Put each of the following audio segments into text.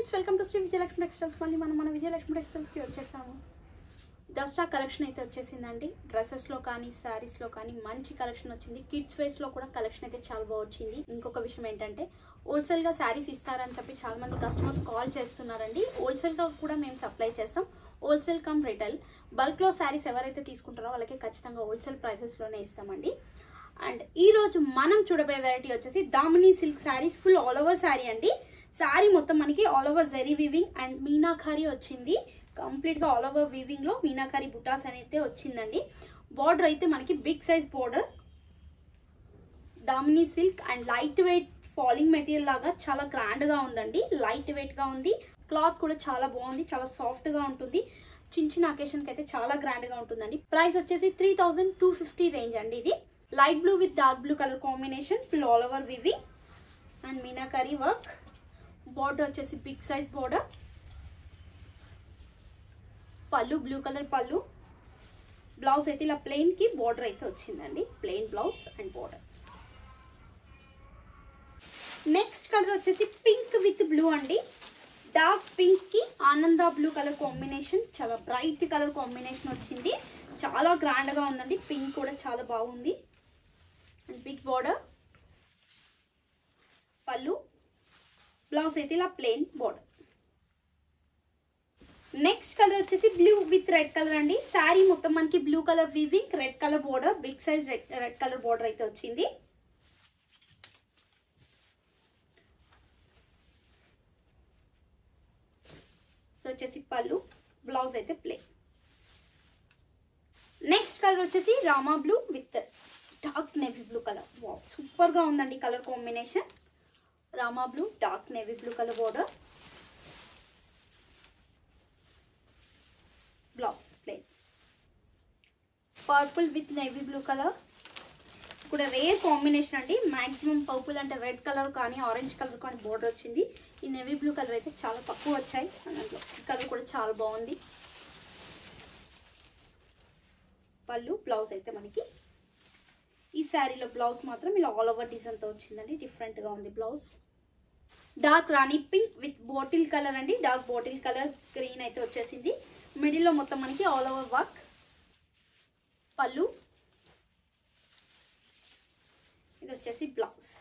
friends welcome to Sri Vijayalakshmi textiles మళ్ళీ మనం మన విజయలక్ష్మి టెక్స్టైల్స్కి వచ్చేసాము దసరా కలెక్షన్ అయితే వచ్చేసిందండి డ్రెస్సెస్లో కానీ శారీస్లో కానీ మంచి కలెక్షన్ వచ్చింది కిడ్స్ వేర్స్లో కూడా కలెక్షన్ అయితే చాలా బాగా వచ్చింది ఇంకొక విషయం ఏంటంటే హోల్సేల్గా శారీస్ ఇస్తారని చెప్పి చాలా మంది కస్టమర్స్ కాల్ చేస్తున్నారండి హోల్సేల్గా కూడా మేము సప్లై చేస్తాం హోల్సేల్ కమ్ రిటైల్ బల్క్లో శారీస్ ఎవరైతే తీసుకుంటారో వాళ్ళకి ఖచ్చితంగా హోల్సేల్ ప్రైసెస్లోనే ఇస్తామండి అండ్ ఈ రోజు మనం చూడబోయే వెరైటీ వచ్చేసి Damini silk sarees full all over saree అండి శారీ మొత్తం మనకి all over zari weaving and meenakari వచ్చింది కంప్లీట్ గా ఆల్ ఓవర్ వీవింగ్ లో మీనాకారి బుటాస్ అయితే వచ్చిందండి బార్డర్ అయితే మనకి big size border Damini silk and light weight falling material లాగా చాలా గ్రాండ్ గా ఉందండి లైట్ వెయిట్ గా ఉంది క్లాత్ కూడా చాలా బాగుంది చాలా సాఫ్ట్ గా ఉంటుంది చిన్న చిన్న అకేషన్ కి అయితే చాలా గ్రాండ్ గా ఉంటుందండి ప్రైస్ వచ్చేసి three thousand two fifty range అండి ఇది light blue with dark blue colour combination full all over weaving and meenakari work border వచ్చేసి big size border pallu blue colour pallu blouse అయితే ఇలా ప్లెయిన్ కి బార్డర్ అయితే వచ్చిందండి plain blouse and border next colour వచ్చేసి pink with blue అండి dark pink కి ఆనంద బ్లూ కలర్ కాంబినేషన్ చాలా బ్రైట్ కలర్ కాంబినేషన్ వచ్చింది చాలా గ్రాండ్ గా ఉందండి పింక్ కూడా చాలా బాగుంది and big border pallu blouse అయితే ఇలా ప్లెయిన్ బార్డర్ నెక్స్ట్ కలర్ వచ్చేసి బ్లూ విత్ రెడ్ కలర్ అండి శారీ మొత్తం మనకి blue colour weaving red colour border big size red red colour border అయితే వచ్చింది వచ్చేసి పళ్ళు బ్లౌజ్ అయితే ప్లే నెక్స్ట్ కలర్ వచ్చేసి Rama blue with dark navy blue colour wow super గా ఉందండి colour combination Rama blue dark navy blue colour border blouse plain purple with navy blue colour కూడా rare combination అండి మాక్సిమం పర్పుల్ అంటే red colour కానీ orange colour కానీ border వచ్చింది ఈ navy blue colour అయితే చాలా తక్కువ వచ్చాయి దాంట్లో ఈ కలర్ కూడా చాలా బాగుంది పళ్ళు బ్లౌజ్ అయితే మనకి ఈ శారీలో బ్లౌజ్ మాత్రం ఇలా ఆల్ ఓవర్ డిజైన్తో వచ్చిందండి డిఫరెంట్గా ఉంది blouse dark rani pink with bottle colour అండి డార్క్ బాటిల్ కలర్ గ్రీన్ అయితే వచ్చేసింది మిడిల్లో మొత్తం మనకి ఆల్ ఓవర్ వర్క్ పళ్ళు ఇది వచ్చేసి blouse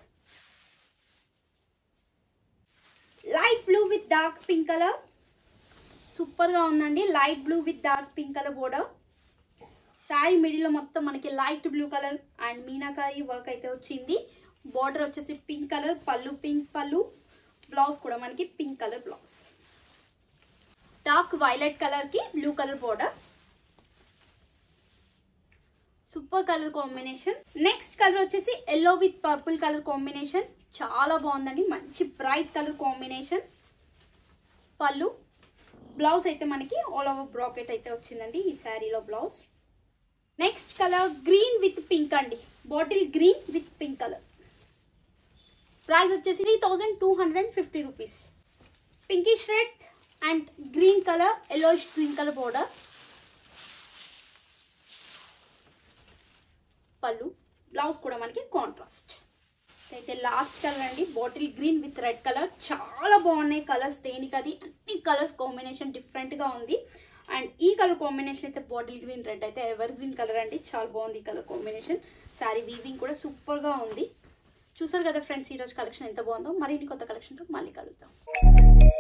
light blue with dark pink colour సూపర్గా ఉందండి light blue with dark pink colour border saree మిడిల్లో మొత్తం మనకి light blue colour and meenakari work అయితే వచ్చింది బార్డర్ వచ్చేసి pink colour pallu pink pallu blouse కూడా మనకి pink colour blouse dark violet colour కి blue colour border super colour combination next colour వచ్చేసి yellow with purple colour combination చాలా బాగుందండి మంచి బ్రైట్ కలర్ కాంబినేషన్ పళ్ళు బ్లౌజ్ అయితే మనకి ఆల్ ఓవర్ బ్రాకెట్ అయితే వచ్చిందండి ఈ శారీలో blouse next colour green with pink అండి bottle green with pink colour price వచ్చేసి three thousand two hundred fifty rupees pinkish red and green colour yellowish green colour border pallu blouse కూడా మనకి contrast అయితే last colour అండి bottle green with red colour చాలా బాగున్నాయి colours దేనికి అది అన్ని కలర్స్ కాంబినేషన్ డిఫరెంట్గా ఉంది అండ్ ఈ కలర్ కాంబినేషన్ అయితే బాటిల్ గ్రీన్ రెడ్ అయితే ఎవర్ గ్రీన్ కలర్ అండి చాలా బాగుంది ఈ కలర్ కాంబినేషన్ శారీ వీవింగ్ కూడా సూపర్గా ఉంది చూసారు కదా ఫ్రెండ్స్ ఈరోజు కలెక్షన్ ఎంత బాగుందో మరిన్ని కొత్త కలెక్షన్తో మళ్ళీ కలుద్దాం